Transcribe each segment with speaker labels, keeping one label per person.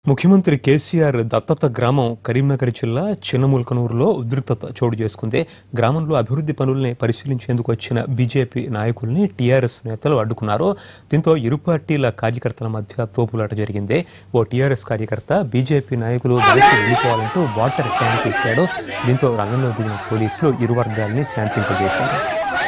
Speaker 1: ముఖ్యమంత్రి కేసీఆర్ దత్తత గ్రామం కరీంనగర్ జిల్లా చిన్నముల్కనూరులో ఉద్రిక్తత చోటు చేసుకుంది గ్రామంలో అభివృద్ధి పనుల్ని పరిశీలించేందుకు వచ్చిన బీజేపీ నాయకుల్ని టీఆర్ఎస్ నేతలు అడ్డుకున్నారు దీంతో ఇరు పార్టీల కార్యకర్తల మధ్య తోపులాట జరిగింది ఓ టీఆర్ఎస్ కార్యకర్త బీజేపీ నాయకులు వెనక్కి వెళ్ళిపోవాలంటూ వాటర్ ట్యాంక్ ఎక్కాడు దీంతో రంగంలో దిగిన పోలీసులు ఇరు వర్గాల్ని శాంతింపజేశారు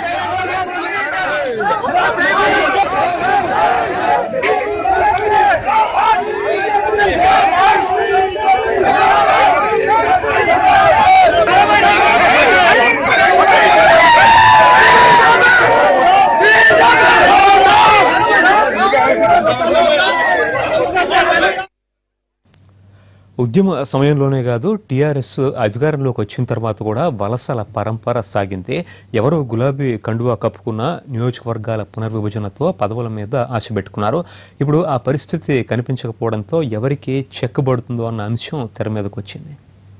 Speaker 1: ఉద్యమ సమయంలోనే కాదు టీఆర్ఎస్ అధికారంలోకి వచ్చిన తర్వాత కూడా వలసల పరంపర సాగింది ఎవరో గులాబీ కండువా కప్పుకున్న నియోజకవర్గాల పునర్విభజనతో పదవుల మీద ఆశ పెట్టుకున్నారు ఇప్పుడు ఆ పరిస్థితి కనిపించకపోవడంతో ఎవరికి చెక్కబడుతుందో అన్న అంశం తెర మీదకు వచ్చింది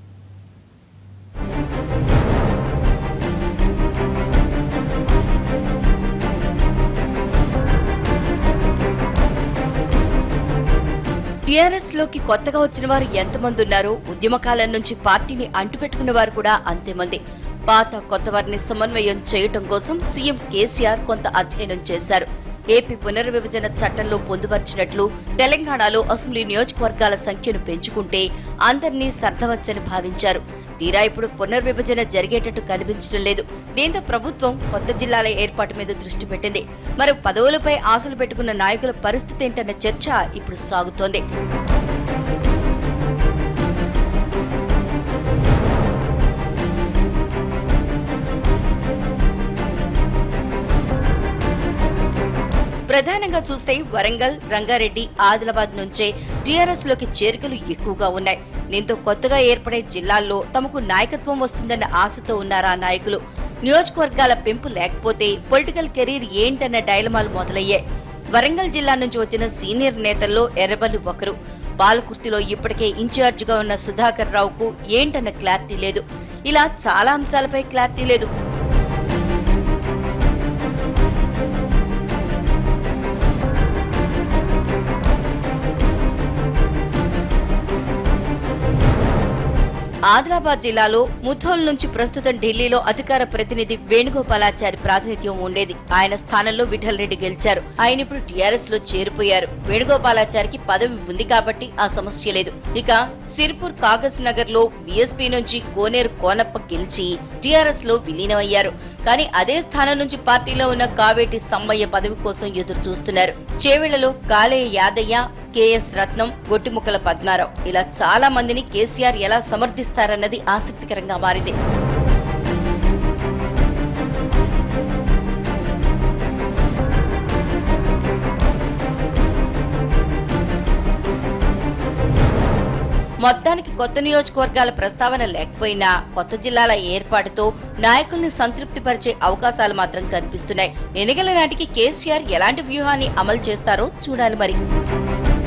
Speaker 2: టీఆర్ఎస్ లోకి కొత్తగా వచ్చిన వారు ఎంతమంది ఉన్నారో ఉద్యమకాలం నుంచి పార్టీని అంటుపెట్టుకున్న వారు కూడా అంతేమంది పాత కొత్త వారిని సమన్వయం చేయటం కోసం సీఎం కేసీఆర్ కొంత అధ్యయనం చేశారు ఏపీ పునర్విభజన చట్టంలో పొందుపరిచినట్లు తెలంగాణలో అసెంబ్లీ నియోజకవర్గాల సంఖ్యను పెంచుకుంటే అందరినీ సర్దవచ్చని భావించారు తీరా ఇప్పుడు పునర్విభజన జరిగేటట్టు కనిపించడం లేదు దీంతో ప్రభుత్వం కొత్త జిల్లాల ఏర్పాటు మీద దృష్టి పెట్టింది మరి పదవులపై ఆశలు పెట్టుకున్న నాయకుల పరిస్థితి ఏంటన్న చర్చ ఇప్పుడు సాగుతోంది ప్రధానంగా చూస్తే వరంగల్ రంగారెడ్డి ఆదిలాబాద్ నుంచే టీఆర్ఎస్ లోకి చేరికలు ఎక్కువగా ఉన్నాయి దీంతో కొత్తగా ఏర్పడే జిల్లాల్లో తమకు నాయకత్వం వస్తుందన్న ఆశతో ఉన్నారా నాయకులు నియోజకవర్గాల పెంపు లేకపోతే పొలిటికల్ కెరీర్ ఏంటన్న డైలమాలు మొదలయ్యాయి వరంగల్ జిల్లా నుంచి వచ్చిన సీనియర్ నేతల్లో ఎర్రబల్లి ఒకరు పాలకుర్తిలో ఇప్పటికే ఇన్ఛార్జిగా ఉన్న సుధాకర్ రావుకు ఏంటన్న క్లారిటీ లేదు ఇలా చాలా అంశాలపై క్లారిటీ లేదు ఆదిలాబాద్ జిల్లాలో ముథోల్ నుంచి ప్రస్తుతం ఢిల్లీలో అధికార ప్రతినిధి వేణుగోపాలాచారి ప్రాతినిధ్యం ఉండేది ఆయన స్థానంలో విఠల్ రెడ్డి గెలిచారు ఆయన ఇప్పుడు టీఆర్ఎస్ లో చేరిపోయారు వేణుగోపాలాచారికి పదవి ఉంది కాబట్టి ఆ సమస్య లేదు ఇక సిర్పూర్ కాగజ్ నగర్ లో బీఎస్పీ నుంచి కోనేరు కోనప్ప గెలిచి టీఆర్ఎస్ లో విలీనమయ్యారు కానీ అదే స్థానం నుంచి పార్టీలో ఉన్న కావేటి సమ్మయ్య పదవి కోసం ఎదురు చూస్తున్నారు చేవెళ్లలో కాలేయ యాదయ్య కేఎస్ రత్నం గొట్టిముక్కల పద్మారావు ఇలా చాలా మందిని కేసీఆర్ ఎలా సమర్థిస్తారన్నది ఆసక్తికరంగా మారింది మొత్తానికి కొత్త నియోజకవర్గాల ప్రస్తావన లేకపోయినా కొత్త జిల్లాల ఏర్పాటుతో నాయకుల్ని సంతృప్తిపరిచే అవకాశాలు మాత్రం కనిపిస్తున్నాయి ఎన్నికల నాటికి కేసీఆర్ ఎలాంటి వ్యూహాన్ని అమలు చేస్తారో చూడాలి మరి